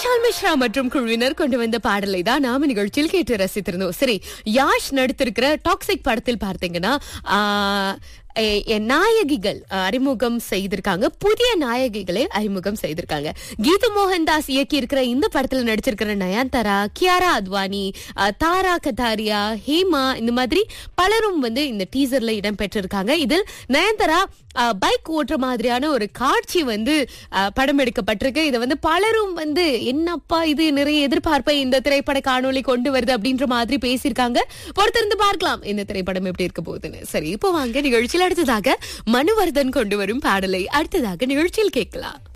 விஷால் மிஸ்ரா மற்றும் குழுவினர் கொண்டு வந்த பாடலை தான் நாம நிகழ்ச்சியில் கேட்டு ரசித்திருந்தோம் சரி யாஷ் நடித்திருக்கிற டாக்ஸிக் படத்தில் பார்த்தீங்கன்னா ஆஹ், எ- எ- நாயகிகள் அஹ், அறிமுகம் செய்திருக்காங்க புதிய நாயகிகளை அறிமுகம் செய்திருக்காங்க கீது மோகன்தாஸ் இயக்கி இருக்கிற இந்த படத்துல நடிச்சிருக்கிற நயன்தாரா கியாரா அத்வானி அஹ், தாரா கதாரியா ஹேமா இந்த மாதிரி பலரும் வந்து இந்த டீசர்ல இடம் பெற்றிருக்காங்க இதில் நயன்தாரா பைக் ஓட்டுற மாதிரியான ஒரு காட்சி வந்து அஹ், படம் எடுக்கப்பட்டிருக்கு இதை வந்து பலரும் வந்து என்னப்பா இது நிறைய எதிர்பார்ப்பை இந்த திரைப்பட காணொளி கொண்டு வருது அப்படின்ற மாதிரி பேசியிருக்காங்க பொறுத்திருந்து பார்க்கலாம் இந்த திரைப்படம் எப்படி இருக்க போகுதுன்னு சரி இப்போ வாங்க நிகழ்ச்சியில் அடுத்ததாக மனுவர்தன் கொண்டு வரும் பாடலை அடுத்ததாக நிகழ்ச்சியில் கேட்கலாம்